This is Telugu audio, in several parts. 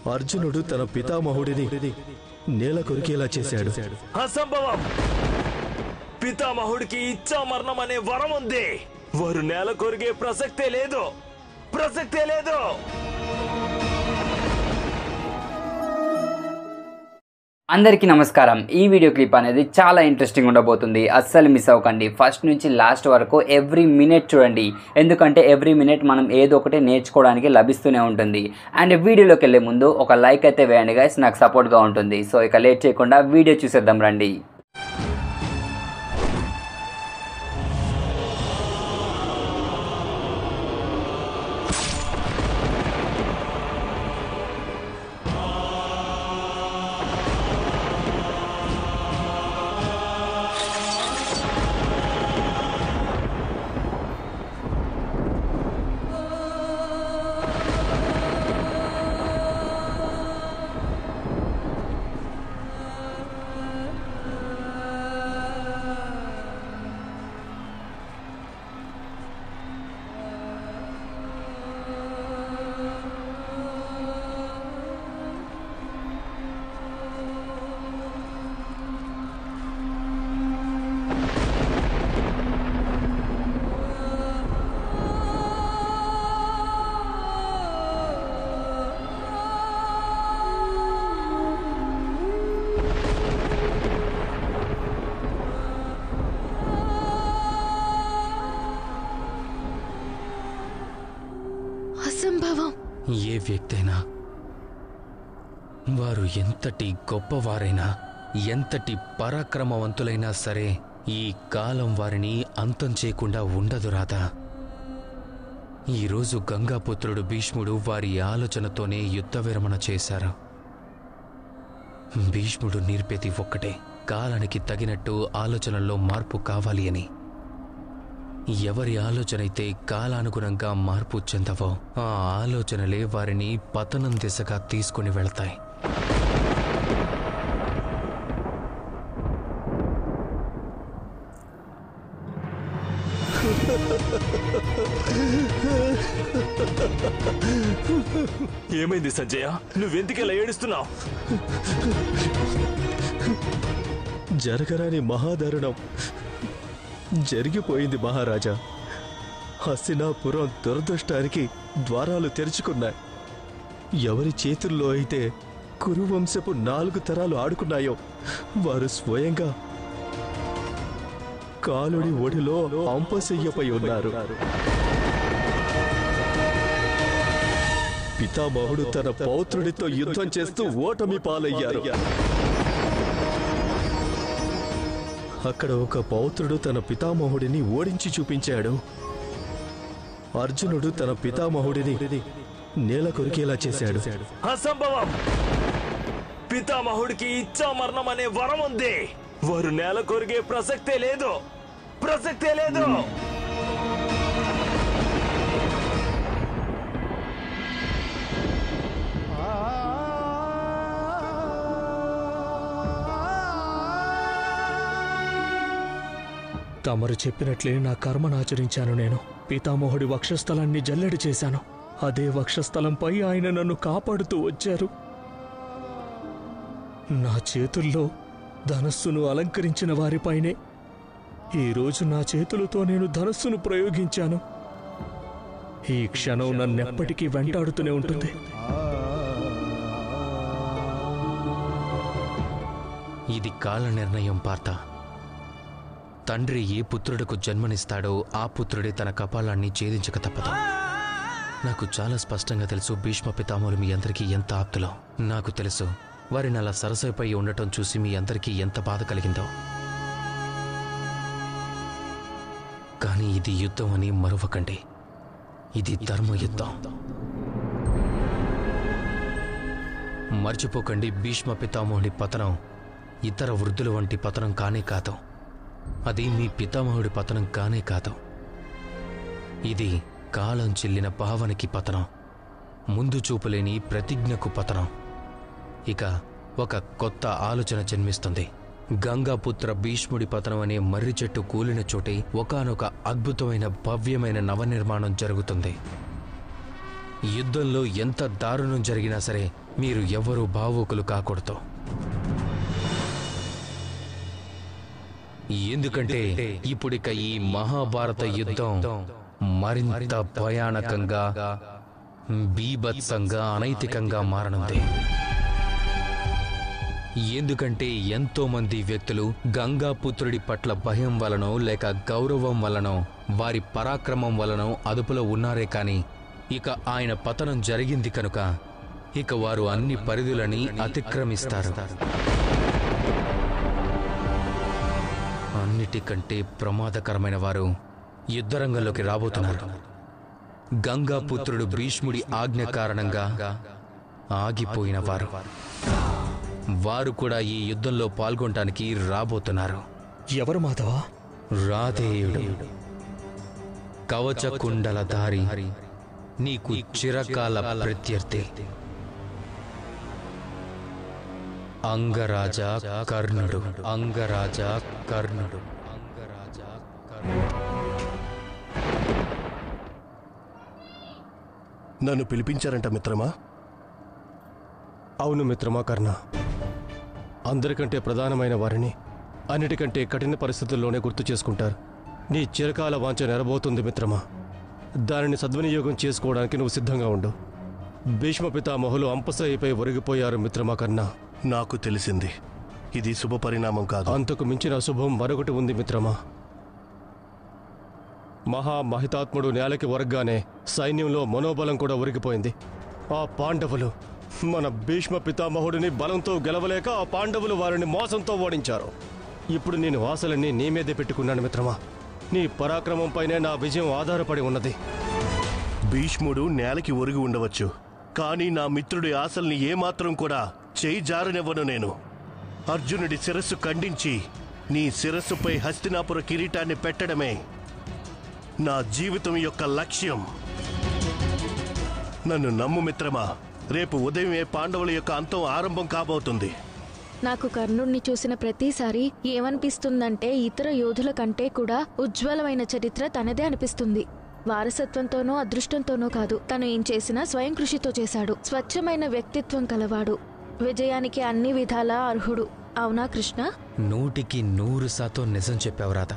అర్జునుడు తన పితామహుడిని నేల కొరికేలా చేశాడు అసంభవం పితామహుడికి ఇచ్చా మరణం అనే వరం ఉంది వారు నేల కొరిగే ప్రసక్తే లేదు ప్రసక్తే లేదు అందరికీ నమస్కారం ఈ వీడియో క్లిప్ అనేది చాలా ఇంట్రెస్టింగ్ ఉండబోతుంది అస్సలు మిస్ అవ్వకండి ఫస్ట్ నుంచి లాస్ట్ వరకు ఎవ్రీ మినిట్ చూడండి ఎందుకంటే ఎవ్రీ మినిట్ మనం ఏదో ఒకటి నేర్చుకోవడానికి లభిస్తూనే ఉంటుంది అండ్ వీడియోలోకి వెళ్ళే ముందు ఒక లైక్ అయితే వేయండి గైస్ నాకు సపోర్ట్గా ఉంటుంది సో ఇక లేట్ చేయకుండా వీడియో చూసేద్దాం రండి అసంభవం ఏ వ్యక్తైనా వారు ఎంతటి గొప్పవారైనా ఎంతటి పరాక్రమవంతులైనా సరే ఈ కాలం వారిని అంతం చేయకుండా ఉండదు రాదా ఈరోజు గంగాపుత్రుడు భీష్ముడు వారి ఆలోచనతోనే యుద్ధ విరమణ చేశారు భీష్ముడు నేర్పేది ఒక్కటే కాలానికి తగినట్టు ఆలోచనల్లో మార్పు కావాలి అని ఎవరి ఆలోచనైతే కాలానుగుణంగా మార్పు చెందవో ఆ ఆలోచనలే వారిని పతనం దిశగా తీసుకుని వెళ్తాయి ఏమైంది సంజయ నువ్వెందుకెలా ఏడుస్తున్నావు జరగరాని మహాదారుణం జరిగిపోయింది మహారాజా హస్తినాపురం దురదృష్టానికి ద్వారాలు తెరుచుకున్నాయి ఎవరి చేతుల్లో అయితే కురువంశపు నాలుగు తరాలు ఆడుకున్నాయో వారు స్వయంగా కాలుడి ఒడిలో అంపశయ్యపై ఉన్నారు పితామహుడు తన పౌత్రుడితో యుద్ధం చేస్తూ ఓటమి పాలయ్యారు అక్కడ ఒక పౌత్రుడు తన పితామహుడిని ఓడించి చూపించాడు అర్జునుడు తన పితామహుడిని నేల కొరికేలా చేశాడు అసంభవం పితామహుడికి ఇచ్చా మరణం అనే వరం ఉంది వారు నేల కొరిగే ప్రసక్తే లేదు ప్రసక్తే లేదు తమరు చెప్పినట్లే నా కర్మను ఆచరించాను నేను పితామహుడి వక్షస్థలాన్ని జల్లెడి చేశాను అదే వక్షస్థలంపై ఆయన నన్ను కాపాడుతూ వచ్చారు నా చేతుల్లో ధనస్సును అలంకరించిన వారిపైనే ఈరోజు నా చేతులతో నేను ధనస్సును ప్రయోగించాను ఈ క్షణం నన్నెప్పటికీ వెంటాడుతూనే ఉంటుంది ఇది కాల నిర్ణయం పార్త తండ్రి ఏ పుత్రుడికి జన్మనిస్తాడో ఆ పుత్రుడే తన కపాలాన్ని ఛేదించక తప్పదు నాకు చాలా స్పష్టంగా తెలుసు భీష్మ పితామహులు మీ అందరికీ ఎంత ఆప్తులో నాకు తెలుసు వారిని అలా సరసపై ఉండటం చూసి మీ అందరికీ ఎంత బాధ కలిగిందో కానీ ఇది యుద్ధం అని మరవకండి ఇది ధర్మ యుద్ధం మర్చిపోకండి భీష్మ పితామహుడి పతనం ఇతర వృద్ధుల వంటి పతనం కానే కాదు అది మీ పితామహుడి పతనం కానే కాదు ఇది కాలం చెల్లిన భావనకి పతనం ముందు చూపులేని ప్రతిజ్ఞకు పతనం ఇక ఒక కొత్త ఆలోచన జన్మిస్తుంది గంగాపుత్ర భీష్ముడి పతనం అనే మర్రి చెట్టు కూలిన చోటే ఒకానొక అద్భుతమైన భవ్యమైన నవనిర్మాణం జరుగుతుంది యుద్ధంలో ఎంత దారుణం జరిగినా సరే మీరు ఎవరూ భావుకులు కాకూడదు ఎందుకంటే ఇప్పుడిక ఈ మహాభారత యుద్ధం మరింత భయానకంగా బీభత్సంగా అనైతికంగా మారనుంది ఎందుకంటే ఎంతో మంది వ్యక్తులు గంగాపుత్రుడి పట్ల భయం వలనో లేక గౌరవం వలనో వారి పరాక్రమం వలనో అదుపులో ఉన్నారే కాని ఇక ఆయన పతనం జరిగింది కనుక ఇక వారు అన్ని పరిధులని అతిక్రమిస్తారు అన్నిటికంటే ప్రమాదకరమైన వారు యుద్ధరంగంలోకి రాబోతున్నారు గంగాపుత్రుడు భీష్ముడి ఆజ్ఞ కారణంగా ఆగిపోయిన వారు వారు కూడా ఈ యుద్ధంలో పాల్గొనడానికి రాబోతున్నారు ఎవరు మాధవ రాధేయుడు కవచ కుండల దారి నీకు చిరకాల ప్రత్యర్థి అంగరాజ కర్ణుడు అంగరాజ కర్ణుడు అంగరాజ కర్ణుడు నన్ను పిలిపించారంట మిత్రమా అవును మిత్రమా కర్ణ అందరికంటే ప్రధానమైన వారిని అన్నిటికంటే కఠిన పరిస్థితుల్లోనే గుర్తు చేసుకుంటారు నీ చిరకాల వాంఛ నెరబోతుంది మిత్రమా దానిని సద్వినియోగం చేసుకోవడానికి నువ్వు సిద్ధంగా ఉండు భీష్మ పితామహులు అంపసయ్యపై ఒరిగిపోయారు మిత్రమా కన్నా నాకు తెలిసింది ఇది శుభ పరిణామం కాదు అంతకు మించిన అశుభం మరొకటి ఉంది మిత్రమా మహా మహితాత్ముడు నేలకి ఒరగ్గానే సైన్యంలో మనోబలం కూడా ఒరిగిపోయింది ఆ పాండవులు మన భీష్మ పితామహుడిని బలంతో గెలవలేక ఆ పాండవులు వారిని మోసంతో ఓడించారు ఇప్పుడు నేను ఆశలన్నీ నీ మీదే పెట్టుకున్నాను మిత్రమా నీ పరాక్రమంపైనే నా విజయం ఆధారపడి ఉన్నది భీష్ముడు నేలకి ఒరిగి ఉండవచ్చు కానీ నా మిత్రుడి ఆశల్ని ఏమాత్రం కూడా చేయి జారనివ్వను నేను అర్జునుడి శిరస్సు ఖండించి నీ శిరస్సుపై హస్తినాపుర కిరీటాన్ని పెట్టడమే నా జీవితం యొక్క లక్ష్యం నన్ను నమ్ము మిత్రమా రేపు ఉదయమే పాండవుల యొక్క అంతం ఆరంభం కాబోతుంది నాకు కర్ణుడిని చూసిన ప్రతిసారి ఏమనిపిస్తుందంటే ఇతర యోధుల కంటే కూడా ఉజ్వలమైన చరిత్ర తనదే అనిపిస్తుంది వారసత్వంతోనో అదృష్టంతోనో కాదు తను ఏం చేసినా స్వయం కృషితో చేశాడు స్వచ్ఛమైన వ్యక్తిత్వం కలవాడు విజయానికి అన్ని విధాలా అర్హుడు అవునా కృష్ణ నూటికి నూరు శాతం నిజం చెప్పావు రాధ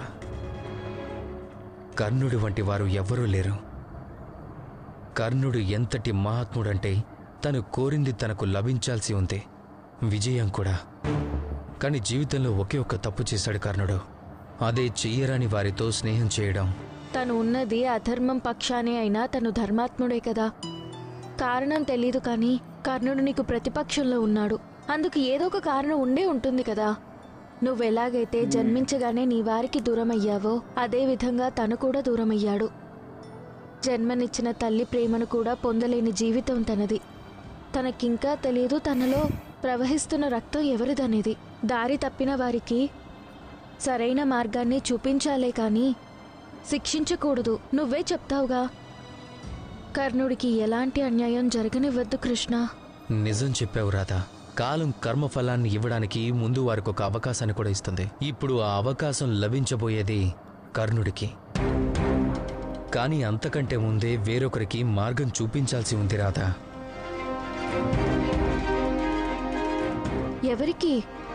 కర్ణుడి వంటి వారు ఎవ్వరూ లేరు కర్ణుడు ఎంతటి మహాత్ముడంటే తను కోరింది తనకు లభించాల్సి ఉంది విజయం కూడా కానీ జీవితంలో ఒకే ఒక్క తప్పు చేశాడు కర్ణుడు అదే చెయ్యరాని వారితో స్నేహం చేయడం తను ఉన్నది అధర్మం పక్షానే అయినా తను ధర్మాత్ముడే కదా కారణం తెలీదు కానీ కర్ణుడు నీకు ప్రతిపక్షంలో ఉన్నాడు అందుకు ఏదో ఒక కారణం ఉండే ఉంటుంది కదా నువ్వెలాగైతే జన్మించగానే నీ వారికి దూరమయ్యావో అదే విధంగా తను కూడా దూరమయ్యాడు జన్మనిచ్చిన తల్లి ప్రేమను కూడా పొందలేని జీవితం తనది తనకింకా తెలియదు తనలో ప్రవహిస్తున్న రక్తం ఎవరిదనేది దారి తప్పిన వారికి సరైన మార్గాన్ని చూపించాలే కానీ శిక్షించకూడదు నువ్వే చెప్తావుగా కర్ణుడికి ఎలాంటి అన్యాయం జరగనివ్వద్దు కృష్ణ నిజం చెప్పావు రాధ కాలం కర్మఫలాన్ని ఇవ్వడానికి ముందు వారికి ఒక అవకాశాన్ని కూడా ఇస్తుంది ఇప్పుడు ఆ అవకాశం లభించబోయేది కర్ణుడికి కానీ అంతకంటే ముందే వేరొకరికి మార్గం చూపించాల్సి ఉంది రాధా ఎవరికి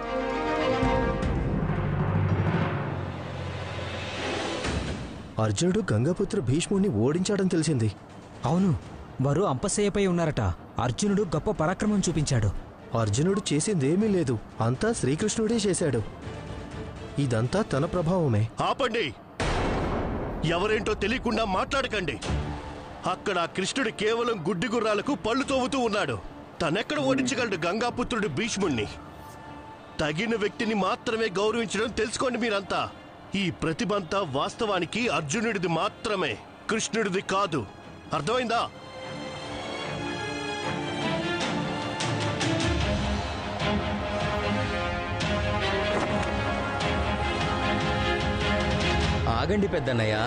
అర్జునుడు గంగాపుత్ర భీష్ముడిని ఓడించాడని తెలిసింది అవును వారు అంపశయ్యపై ఉన్నారట అర్జునుడు గొప్ప పరాక్రమం చూపించాడు అర్జునుడు చేసిందేమీ లేదు అంతా శ్రీకృష్ణుడే చేశాడు ఇదంతా తన ప్రభావమే ఆపండి ఎవరేంటో తెలియకుండా మాట్లాడకండి అక్కడ ఆ కృష్ణుడు కేవలం గుడ్డి గుర్రాలకు పళ్ళు తోవుతూ ఉన్నాడు తనెక్కడ ఓడించగలడు గంగాపుత్రుడు భీష్ముణ్ణి తగిన వ్యక్తిని మాత్రమే గౌరవించడం తెలుసుకోండి మీరంతా ఈ ప్రతిభంతా వాస్తవానికి అర్జునుడిది మాత్రమే కృష్ణుడిది కాదు అర్థమైందా ఆగండి పెద్దన్నయ్య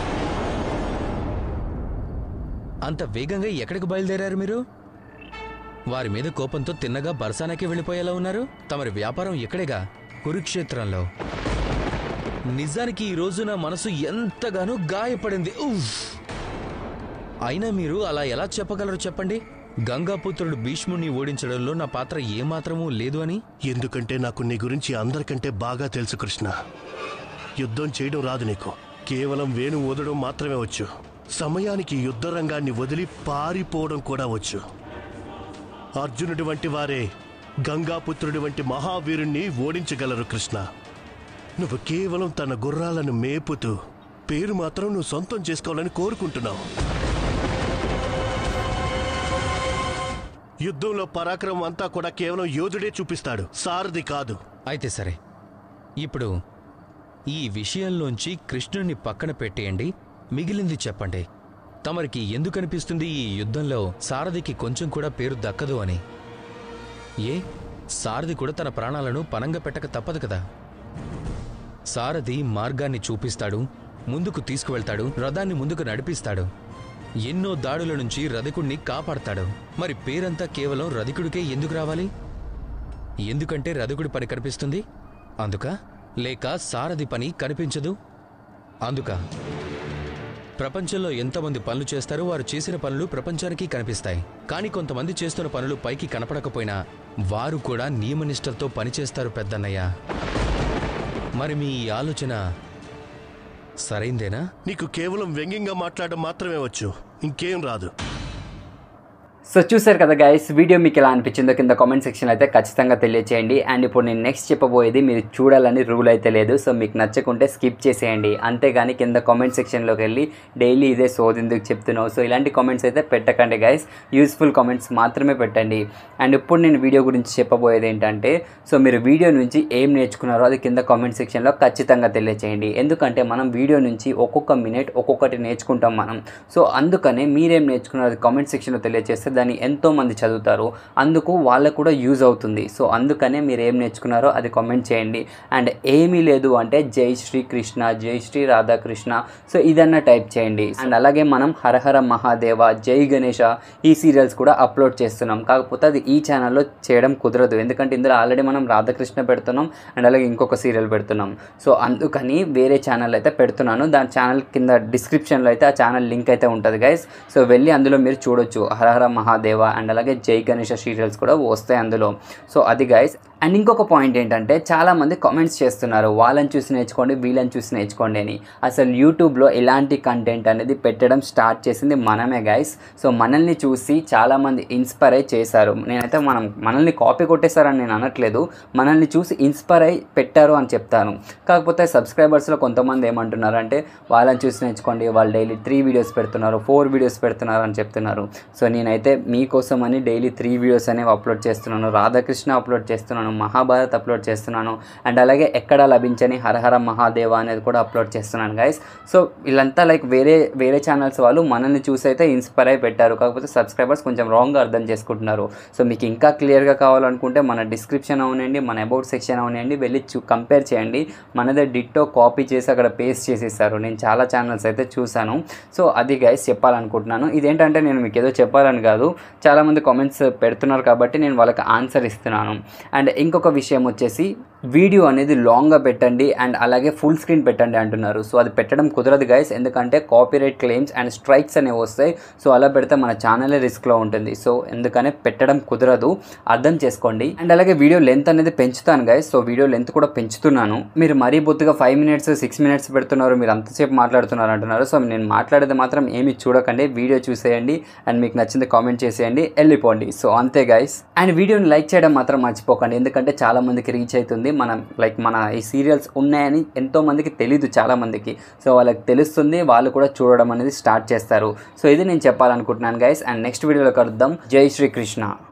అంత వేగంగా ఎక్కడికి బయలుదేరారు మీరు వారి మీద కోపంతో తిన్నగా బరసానకే వెళ్ళిపోయేలా ఉన్నారు తమరి వ్యాపారం ఎక్కడేగా కురుక్షేత్రంలో నిజానికి ఈ రోజు నా మనసు ఎంతగానో గాయపడింది ఉఫ్! అయినా మీరు అలా ఎలా చెప్పగలరు చెప్పండి గంగాపుత్రుడు భీష్ముణ్ణి ఓడించడంలో నా పాత్ర ఏమాత్రమూ లేదు అని ఎందుకంటే నాకు నీ గురించి అందరికంటే బాగా తెలుసు కృష్ణ యుద్ధం చేయడం రాదు నీకు కేవలం వేణు ఊదడం మాత్రమే వచ్చు సమయానికి యుద్ధ రంగాన్ని వదిలి పారిపోవడం కూడా వచ్చు అర్జునుడి వంటి వారే గంగాపుత్రుడి వంటి మహావీరుణ్ణి ఓడించగలరు కృష్ణ నువ్వు కేవలం తన గుర్రాలను మేపుతూ పేరు మాత్రం నువ్వు సొంతం చేసుకోవాలని కోరుకుంటున్నావు యుద్ధంలో పరాక్రమం అంతా కూడా కేవలం యోధుడే చూపిస్తాడు సారథి కాదు అయితే సరే ఇప్పుడు ఈ విషయంలోంచి కృష్ణుని పక్కన పెట్టేయండి మిగిలింది చెప్పండి తమరికి ఎందుకు అనిపిస్తుంది ఈ యుద్ధంలో సారథికి కొంచెం కూడా పేరు దక్కదు అని ఏ సారథి కూడా తన ప్రాణాలను పనంగా పెట్టక తప్పదు కదా సారథి మార్గాన్ని చూపిస్తాడు ముందుకు తీసుకువెళ్తాడు రథాన్ని ముందుకు నడిపిస్తాడు ఎన్నో దాడుల నుంచి రధికుణ్ణి కాపాడతాడు మరి పేరంతా కేవలం రధికుడికే ఎందుకు రావాలి ఎందుకంటే రథకుడి పని కనిపిస్తుంది అందుక లేక సారథి పని కనిపించదు అందుక ప్రపంచంలో ఎంతమంది పనులు చేస్తారో వారు చేసిన పనులు ప్రపంచానికి కనిపిస్తాయి కానీ కొంతమంది చేస్తున్న పనులు పైకి కనపడకపోయినా వారు కూడా నియమనిష్టలతో పనిచేస్తారు పెద్దన్నయ్య మరి మీ ఈ ఆలోచన సరైందేనా నీకు కేవలం వ్యంగ్యంగా మాట్లాడడం మాత్రమే వచ్చు ఇంకేం రాదు సో చూసారు కదా గైస్ వీడియో మీకు ఎలా అనిపించిందో కింద కామెంట్ సెక్షన్లో అయితే ఖచ్చితంగా తెలియచేయండి అండ్ ఇప్పుడు నేను నెక్స్ట్ చెప్పబోయేది మీరు చూడాలని రూల్ అయితే లేదు సో మీకు నచ్చకుంటే స్కిప్ చేసేయండి అంతేగాని కింద కామెంట్ సెక్షన్లోకి వెళ్ళి డైలీ ఇదే సోది ఎందుకు చెప్తున్నావు సో ఇలాంటి కామెంట్స్ అయితే పెట్టకండి గైస్ యూస్ఫుల్ కామెంట్స్ మాత్రమే పెట్టండి అండ్ ఇప్పుడు నేను వీడియో గురించి చెప్పబోయేది ఏంటంటే సో మీరు వీడియో నుంచి ఏం నేర్చుకున్నారో అది కింద కామెంట్ సెక్షన్లో ఖచ్చితంగా తెలియచేయండి ఎందుకంటే మనం వీడియో నుంచి ఒక్కొక్క మినిట్ ఒక్కొక్కటి నేర్చుకుంటాం మనం సో అందుకనే మీరేం నేర్చుకున్నారో అది కామెంట్ సెక్షన్లో తెలియజేస్తే దాన్ని ఎంతో మంది చదువుతారు అందుకు వాళ్ళకు కూడా యూజ్ అవుతుంది సో అందుకనే మీరు ఏం నేర్చుకున్నారో అది కామెంట్ చేయండి అండ్ ఏమీ లేదు అంటే జై శ్రీ కృష్ణ జై శ్రీ రాధాకృష్ణ సో ఇదన్నా టైప్ చేయండి అండ్ అలాగే మనం హరహర మహాదేవ జై గణేష ఈ సీరియల్స్ కూడా అప్లోడ్ చేస్తున్నాం కాకపోతే అది ఈ ఛానల్లో చేయడం కుదరదు ఎందుకంటే ఇందులో ఆల్రెడీ మనం రాధాకృష్ణ పెడుతున్నాం అండ్ అలాగే ఇంకొక సీరియల్ పెడుతున్నాం సో అందుకని వేరే ఛానల్ అయితే పెడుతున్నాను దాని ఛానల్ కింద డిస్క్రిప్షన్లో అయితే ఆ ఛానల్ లింక్ అయితే ఉంటుంది గైస్ సో వెళ్ళి అందులో మీరు చూడొచ్చు హరహర మహాదేవ అండ్ అలాగే జై గణేష సీరియల్స్ కూడా వస్తాయి అందులో సో అది గైస్ అండ్ ఇంకొక పాయింట్ ఏంటంటే చాలామంది కామెంట్స్ చేస్తున్నారు వాళ్ళని చూసి నేర్చుకోండి వీళ్ళని చూసి నేర్చుకోండి అని అసలు యూట్యూబ్లో ఇలాంటి కంటెంట్ అనేది పెట్టడం స్టార్ట్ చేసింది మనమే గైస్ సో మనల్ని చూసి చాలామంది ఇన్స్పైర్ అయి చేశారు నేనైతే మనం మనల్ని కాపీ కొట్టేశారని నేను అనట్లేదు మనల్ని చూసి ఇన్స్పైర్ అయి పెట్టారు అని చెప్తాను కాకపోతే సబ్స్క్రైబర్స్లో కొంతమంది ఏమంటున్నారు అంటే వాళ్ళని చూసి నేర్చుకోండి వాళ్ళు డైలీ త్రీ వీడియోస్ పెడుతున్నారు ఫోర్ వీడియోస్ పెడుతున్నారు అని చెప్తున్నారు సో నేనైతే మీకోసం అని డైలీ త్రీ వీడియోస్ అనేవి అప్లోడ్ చేస్తున్నాను రాధాకృష్ణ అప్లోడ్ చేస్తున్నాను మహాభారత్ అప్లోడ్ చేస్తున్నాను అండ్ అలాగే ఎక్కడ లభించని హరహర మహాదేవ అనేది కూడా అప్లోడ్ చేస్తున్నాను గైస్ సో వీళ్ళంతా లైక్ వేరే వేరే ఛానల్స్ వాళ్ళు మనల్ని చూసి అయితే ఇన్స్పైర్ అయి పెట్టారు కాకపోతే సబ్స్క్రైబర్స్ కొంచెం రాంగ్గా అర్థం చేసుకుంటున్నారు సో మీకు ఇంకా క్లియర్గా కావాలనుకుంటే మన డిస్క్రిప్షన్ అవునండి మన అబౌట్ సెక్షన్ అవునండి వెళ్ళి చూ కంపేర్ చేయండి మనదే డిట్టో కాపీ చేసి అక్కడ పేస్ట్ చేసేసారు నేను చాలా ఛానల్స్ అయితే చూశాను సో అది గైస్ చెప్పాలనుకుంటున్నాను ఇదేంటంటే నేను మీకు ఏదో చెప్పాలని కాదు చాలామంది కామెంట్స్ పెడుతున్నారు కాబట్టి నేను వాళ్ళకి ఆన్సర్ ఇస్తున్నాను అండ్ ఇంకొక విషయం వచ్చేసి వీడియో అనేది లాంగ్గా పెట్టండి అండ్ అలాగే ఫుల్ స్క్రీన్ పెట్టండి అంటున్నారు సో అది పెట్టడం కుదరదు గైస్ ఎందుకంటే కాపీరైట్ క్లెయిమ్స్ అండ్ స్ట్రైక్స్ అనేవి వస్తాయి సో అలా పెడితే మన ఛానలే రిస్క్లో ఉంటుంది సో ఎందుకనే పెట్టడం కుదరదు అర్థం చేసుకోండి అండ్ అలాగే వీడియో లెంత్ అనేది పెంచుతాను గైస్ సో వీడియో లెంత్ కూడా పెంచుతున్నాను మీరు మరీ బొత్తుగా ఫైవ్ మినిట్స్ సిక్స్ మినిట్స్ పెడుతున్నారు మీరు అంతసేపు మాట్లాడుతున్నారు అంటున్నారు సో నేను మాట్లాడేది మాత్రం ఏమి చూడకండి వీడియో చూసేయండి అండ్ మీకు నచ్చింది కామెంట్ చేసేయండి వెళ్ళిపోండి సో అంతే గైస్ అండ్ వీడియోని లైక్ చేయడం మాత్రం మర్చిపోకండి ఎందుకంటే చాలా మందికి రీచ్ అవుతుంది మనం లైక్ మన ఈ సీరియల్స్ ఉన్నాయని ఎంతో మందికి తెలీదు చాలా మందికి సో వాళ్ళకి తెలుస్తుంది వాళ్ళు కూడా చూడడం అనేది స్టార్ట్ చేస్తారు సో ఇది నేను చెప్పాలనుకుంటున్నాను గైస్ అండ్ నెక్స్ట్ వీడియోలో కలుద్దాం జై శ్రీకృష్ణ